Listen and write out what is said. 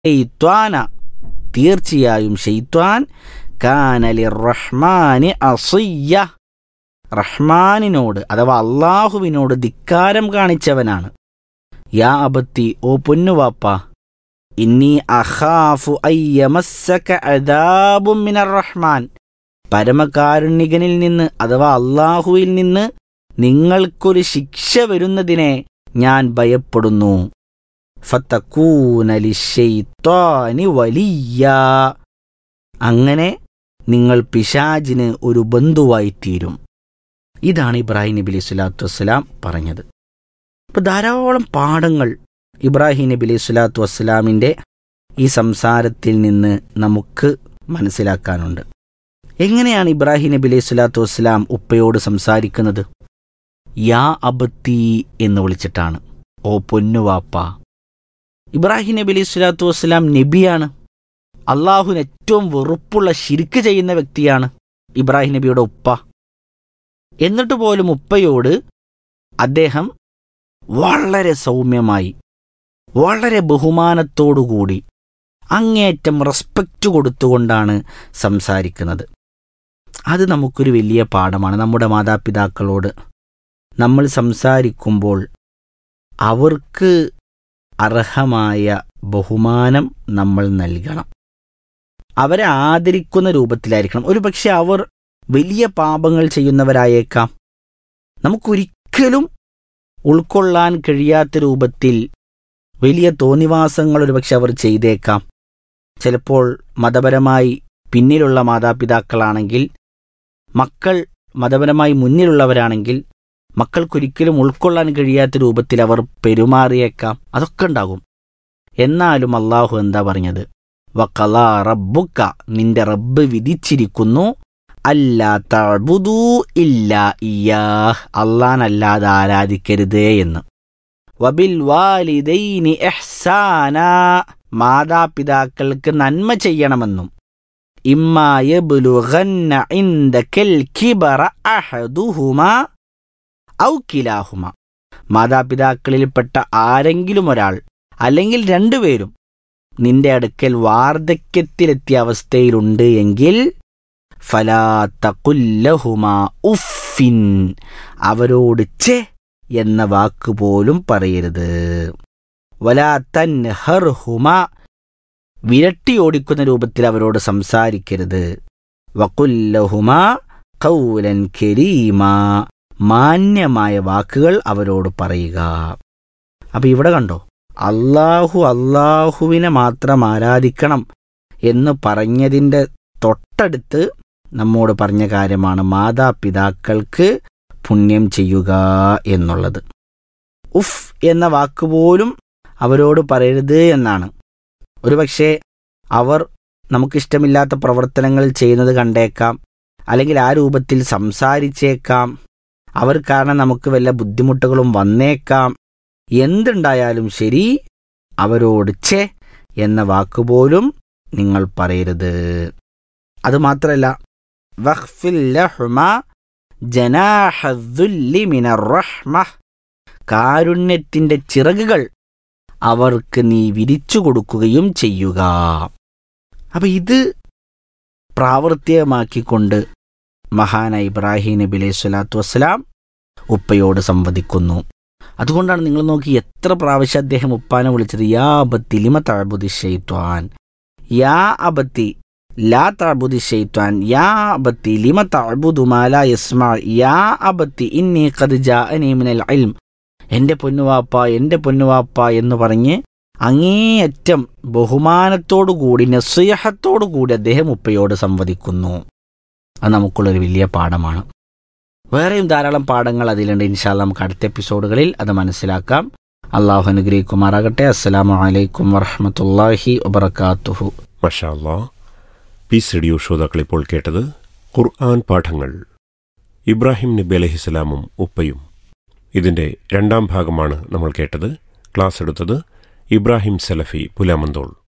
ഷെയ്ത്വാന തീർച്ചയായും ഷെയ്ത്വാൻ കാനലി റഹ്മാനി അസിയ്യ റഹ്മാനിനോട് അഥവാ അള്ളാഹുവിനോട് ധിക്കാരം കാണിച്ചവനാണ് യാ അബത്തി ഓ പൊന്നുവാപ്പ ഇന്നി അഖാഫു അയ്യമസ്സക അദാബും മിനർ റഹ്മാൻ പരമകാരുണികനിൽ നിന്ന് അഥവാ അള്ളാഹുവിൽ നിന്ന് നിങ്ങൾക്കൊരു ശിക്ഷ വരുന്നതിനെ ഞാൻ ഭയപ്പെടുന്നു ഫത്തക്കൂനലിഷെയ്ത്താനി വലിയ അങ്ങനെ നിങ്ങൾ പിശാജിന് ഒരു ബന്ധുവായിത്തീരും ഇതാണ് ഇബ്രാഹിം നബി അലൈഹി സ്വലാത്തു വസ്സലാം പറഞ്ഞത് അപ്പോൾ ധാരാളം പാഠങ്ങൾ ഇബ്രാഹിം നബി അലൈഹി സ്വലാത്തു വസ്സലാമിൻ്റെ ഈ സംസാരത്തിൽ നിന്ന് നമുക്ക് മനസ്സിലാക്കാനുണ്ട് എങ്ങനെയാണ് ഇബ്രാഹിം നബി അലൈഹി സ്വലാത്തു വസ്സലാം ഉപ്പയോട് സംസാരിക്കുന്നത് യാ അബത്തി എന്ന് വിളിച്ചിട്ടാണ് ഓ പൊന്നുവാപ്പ ഇബ്രാഹിം നബി അലൈഹി സ്വലാത്തു വസ്സലാം നബിയാണ് അള്ളാഹുവിന് ഏറ്റവും വെറുപ്പുള്ള ശിരിക്ക് ചെയ്യുന്ന വ്യക്തിയാണ് ഇബ്രാഹിം നബിയുടെ ഉപ്പ എന്നിട്ട് പോലും ഉപ്പയോട് അദ്ദേഹം വളരെ സൗമ്യമായി വളരെ ബഹുമാനത്തോടുകൂടി അങ്ങേയറ്റം റെസ്പെക്റ്റ് കൊടുത്തുകൊണ്ടാണ് സംസാരിക്കുന്നത് അത് നമുക്കൊരു വലിയ പാഠമാണ് നമ്മുടെ മാതാപിതാക്കളോട് നമ്മൾ സംസാരിക്കുമ്പോൾ അവർക്ക് അർഹമായ ബഹുമാനം നമ്മൾ നൽകണം അവരെ ആദരിക്കുന്ന രൂപത്തിലായിരിക്കണം ഒരുപക്ഷെ അവർ വലിയ പാപങ്ങൾ ചെയ്യുന്നവരായേക്കാം നമുക്കൊരിക്കലും ഉൾക്കൊള്ളാൻ കഴിയാത്ത രൂപത്തിൽ വലിയ തോന്നിവാസങ്ങൾ ഒരുപക്ഷെ അവർ ചെയ്തേക്കാം ചിലപ്പോൾ മതപരമായി പിന്നിലുള്ള മാതാപിതാക്കളാണെങ്കിൽ മക്കൾ മതപരമായി മുന്നിലുള്ളവരാണെങ്കിൽ മക്കൾക്കൊരിക്കലും ഉൾക്കൊള്ളാൻ കഴിയാത്ത രൂപത്തിൽ അവർ പെരുമാറിയേക്കാം അതൊക്കെ ഉണ്ടാകും എന്നാലും അള്ളാഹു എന്താ പറഞ്ഞത് വക്കല റബ്ബുക്ക നിന്റെ റബ്ബ് വിധിച്ചിരിക്കുന്നു അല്ലാ തഴുതൂ ഇല്ല ഇയാ അള്ളാനല്ലാതെ ആരാധിക്കരുതേ എന്ന് വബിൽ വാലിദൈനി എഹ്സാന മാതാപിതാക്കൾക്ക് നന്മ ചെയ്യണമെന്നും ഇമ്മായബുലുഗന്ന ഇൻദകൽ കിബറ അഹദുഹുമ ഔ കിലാഹുമ മാതാപിതാക്കളിൽപ്പെട്ട ആരെങ്കിലും ഒരാൾ അല്ലെങ്കിൽ രണ്ടുപേരും നിന്റെ അടുക്കൽ വാർദ്ധക്യത്തിലെത്തിയ അവസ്ഥയിലുണ്ട് എങ്കിൽ ഫലാ തകുല്ലഹുമ ഉഫിൻ അവരോട് ചെ എന്ന വാക്ക് പോലും പറയരുത് വലാ തൻഹർഹുമ വിരട്ടി ഓടിക്കുന്ന രൂപത്തിൽ അവരോട് സംസാരിക്കരുത് വകുല്ലഹുമ കൗലൻ കരീമ മാന്യമായ വാക്കുകൾ അവരോട് പറയുക അപ്പൊ ഇവിടെ കണ്ടോ അള്ളാഹു അള്ളാഹുവിനെ മാത്രം ആരാധിക്കണം എന്ന് പറഞ്ഞതിൻ്റെ തൊട്ടടുത്ത് നമ്മോട് പറഞ്ഞ കാര്യമാണ് മാതാപിതാക്കൾക്ക് പുണ്യം ചെയ്യുക എന്നുള്ളത് ഉഫ് എന്ന വാക്ക് പോലും അവരോട് പറയരുത് എന്നാണ് ഒരുപക്ഷെ അവർ നമുക്കിഷ്ടമില്ലാത്ത പ്രവർത്തനങ്ങൾ ചെയ്യുന്നത് കണ്ടേക്കാം അല്ലെങ്കിൽ ആ രൂപത്തിൽ സംസാരിച്ചേക്കാം അവർ കാരണം നമുക്ക് വല്ല ബുദ്ധിമുട്ടുകളും വന്നേക്കാം എന്തുണ്ടായാലും ശരി അവരോട് ചെ എന്ന വാക്കുപോലും നിങ്ങൾ പറയരുത് അതുമാത്രമല്ല വഖ്ഫിൽ ലഹ്മ ജനാഹദ്ദുല്ലി മിനർ റഹ്മ കാരുണ്യത്തിൻ്റെ ചിറകുകൾ അവർക്ക് നീ വിരിച്ചു കൊടുക്കുകയും ചെയ്യുക അപ്പം ഇത് പ്രാവർത്തികമാക്കിക്കൊണ്ട് മഹാന ഇബ്രാഹിം നബി അലൈഹി സ്വലാത്തു വസ്സലാം ഉപ്പയോട് സംവദിക്കുന്നു അതുകൊണ്ടാണ് നിങ്ങൾ നോക്കി എത്ര പ്രാവശ്യം അദ്ദേഹം ഉപ്പാനെ വിളിച്ചത് യാ അബത്തി ലിമ തഴബുദി ഷെയ്ത്വാൻ യാ അബത്തി ലാ തഴബുദി ഷെയ്ത്വാൻ യാ അബത്തി ലിമ തഴബുദു മാല യസ്മ യാ അബത്തി ഇന്നി ഖദ് ജാഅനി മിനൽ ഇൽം എൻ്റെ പൊന്നുവാപ്പ എൻ്റെ പൊന്നുവാപ്പ എന്ന് പറഞ്ഞ് അങ്ങേയറ്റം ബഹുമാനത്തോടുകൂടി നസ്യഹത്തോടുകൂടി അദ്ദേഹം ഉപ്പയോട് സംവദിക്കുന്നു അത് നമുക്കുള്ളൊരു വലിയ പാഠമാണ് വേറെയും ധാരാളം പാഠങ്ങൾ അതിലുണ്ട് ഇൻഷാല്ല നമുക്ക് അടുത്ത എപ്പിസോഡുകളിൽ അത് മനസ്സിലാക്കാം അള്ളാഹു അനുഗ്രഹിക്കുമാറാകട്ടെ അസ്സലാമു അലൈക്കും വറഹമത്തല്ലാഹി വബർക്കാത്തുഹു മഷാ അല്ലാ പീസ് റേഡിയോ ശ്രോതാക്കൾ ഇപ്പോൾ കേട്ടത് ഖുർആൻ പാഠങ്ങൾ ഇബ്രാഹിം നബി അലഹിസ്സലാമും ഉപ്പയും ഇതിന്റെ രണ്ടാം ഭാഗമാണ് നമ്മൾ കേട്ടത് ക്ലാസ് എടുത്തത് ഇബ്രാഹിം സലഫി പുലാമന്തോൾ